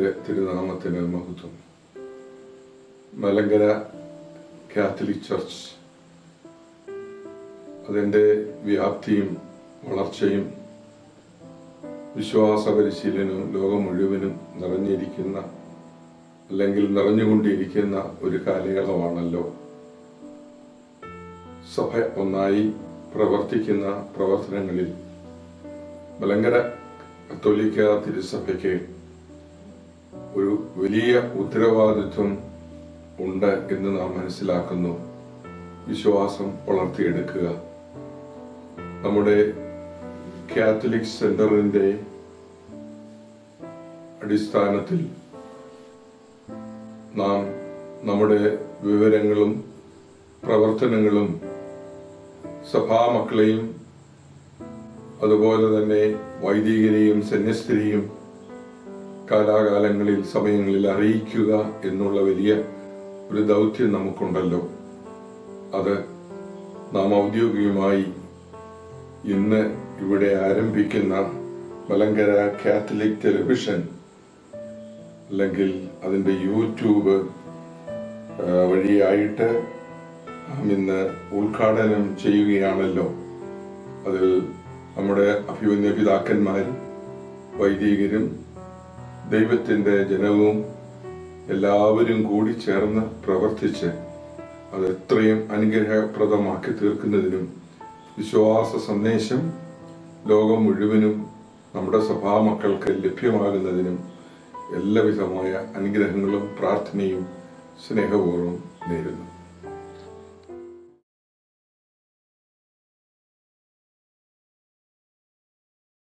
കർത്താവിൻ്റെ തിരുനാമത്തിന് മഹത്വം മലങ്കര കാത്തലിക് ചർച്ച് അതിൻ്റെ വ്യാപ്തിയും വളർച്ചയും വിശ്വാസ പരിശീലനവും ലോകം മുഴുവനും നിറഞ്ഞിരിക്കുന്ന അല്ലെങ്കിൽ നിറഞ്ഞുകൊണ്ടിരിക്കുന്ന ഒരു കാലയളവാണല്ലോ സഭ ഒന്നായി പ്രവർത്തിക്കുന്ന പ്രവർത്തനങ്ങളിൽ മലങ്കര കത്തോലിക്ക തിരുസഭയ്ക്ക് ഒരു വലിയ ഉത്തരവാദിത്വം ഉണ്ട് എന്ന് നാം മനസ്സിലാക്കുന്നു വിശ്വാസം വളർത്തിയെടുക്കുക നമ്മുടെ കാത്തലിക് സെന്ററിന്റെ അടിസ്ഥാനത്തിൽ നാം നമ്മുടെ വിവരങ്ങളും പ്രവർത്തനങ്ങളും സഭാമക്കളെയും അതുപോലെ തന്നെ വൈദികരെയും സന്യസ്തരെയും കാലാകാലങ്ങളിൽ സമയങ്ങളിൽ അറിയിക്കുക എന്നുള്ള വലിയ ഒരു ദൗത്യം നമുക്കുണ്ടല്ലോ അത് നാം ഔദ്യോഗികമായി ഇന്ന് ഇവിടെ ആരംഭിക്കുന്ന മലങ്കര കാത്തലിക് ടെലിവിഷൻ അല്ലെങ്കിൽ അതിൻ്റെ യൂട്യൂബ് ആ, വഴിയായിട്ട് നാം ഇന്ന് ഉദ്ഘാടനം ചെയ്യുകയാണല്ലോ അതിൽ നമ്മുടെ അഭിമന്യ പിതാക്കന്മാരും വൈദികരും ദൈവത്തിൻ്റെ ജനവും എല്ലാവരും കൂടി ചേർന്ന് പ്രവർത്തിച്ച് അത് എത്രയും അനുഗ്രഹപ്രദമാക്കി തീർക്കുന്നതിനും വിശ്വാസ സന്ദേശം ലോകം മുഴുവനും നമ്മുടെ സഭാമക്കൾക്ക് ലഭ്യമാകുന്നതിനും എല്ലാവിധമായ അനുഗ്രഹങ്ങളും പ്രാർത്ഥനയും സ്നേഹപൂർവ്വം നേരുന്നു